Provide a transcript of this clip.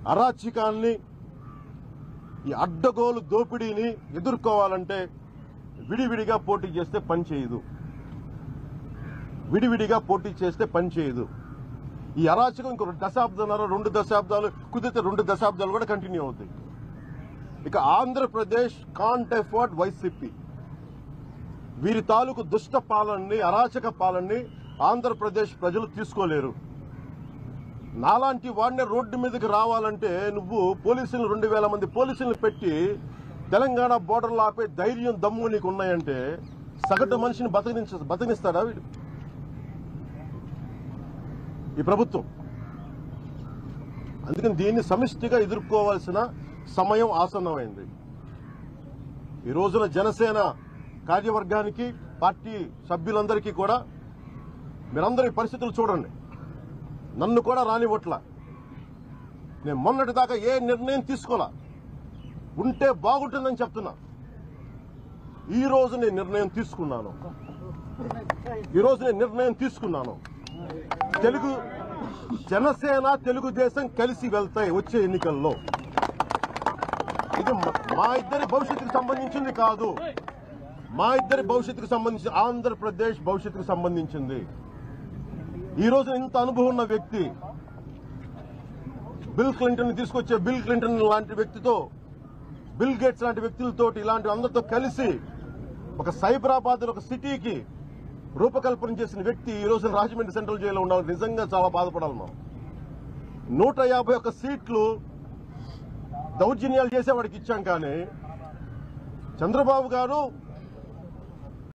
అరాచకాన్ని ఈ అడ్డగోలు దోపిడీని ఎదుర్కోవాలంటే విడివిడిగా పోటీ చేస్తే పని చేయదు విడివిడిగా పోటీ చేస్తే పని చేయదు ఈ అరాచకం ఇంకో దశాబ్దాలు రెండు దశాబ్దాలు కుదిరితే రెండు దశాబ్దాలు కూడా కంటిన్యూ అవుతాయి ఇక ఆంధ్రప్రదేశ్ కాంట్ ఎఫర్డ్ వైసీపీ వీరి తాలూకు దుష్ట పాలనని అరాచక పాలనని ఆంధ్రప్రదేశ్ ప్రజలు తీసుకోలేరు నాలాంటి వాడిని రోడ్డు మీదకి రావాలంటే నువ్వు పోలీసులు రెండు వేల మంది పోలీసులను పెట్టి తెలంగాణ బోర్డర్లో ఆపే ధైర్యం దమ్ము నీకు ఉన్నాయంటే సగటు మనిషిని బతకనించ బతకనిస్తాడా వీడు ఈ ప్రభుత్వం అందుకని దీన్ని సమిష్టిగా ఎదుర్కోవాల్సిన సమయం ఆసన్నమైంది ఈ రోజున జనసేన కార్యవర్గానికి పార్టీ సభ్యులందరికీ కూడా మీరందరూ ఈ పరిస్థితులు చూడండి నన్ను కూడా రానివ్వట్ల నేను మొన్నటి దాకా ఏ నిర్ణయం తీసుకోలా ఉంటే బాగుంటుందని చెప్తున్నా ఈ రోజు నేను నిర్ణయం తీసుకున్నాను ఈ రోజు నేను నిర్ణయం తీసుకున్నాను తెలుగు జనసేన తెలుగుదేశం కలిసి వెళ్తాయి వచ్చే ఎన్నికల్లో ఇది మ- మా ఇద్దరి భవిష్యత్తుకు సంబంధించింది కాదు మా ఇద్దరి భవిష్యత్తుకు సంబంధించి ఆంధ్రప్రదేశ్ భవిష్యత్తుకు సంబంధించింది ఈ రోజు ఇంత అనుభవం ఉన్న వ్యక్తి బిల్ క్లింటన్ తీసుకొచ్చే బిల్ క్లింటన్ లాంటి వ్యక్తితో బిల్ గేట్స్ లాంటి వ్యక్తులతో ఇలాంటి అందరితో కలిసి ఒక సైబరాబాద్ ఒక సిటీకి రూపకల్పన చేసిన వ్యక్తి ఈ రోజు రాజమండ్రి సెంట్రల్ జైల్లో ఉండాలి నిజంగా చాలా బాధపడాలి మనం నూట యాభై ఒక్క సీట్లు దౌర్జన్యాలు చేసేవాడికి ఇచ్చాం కానీ చంద్రబాబు గారు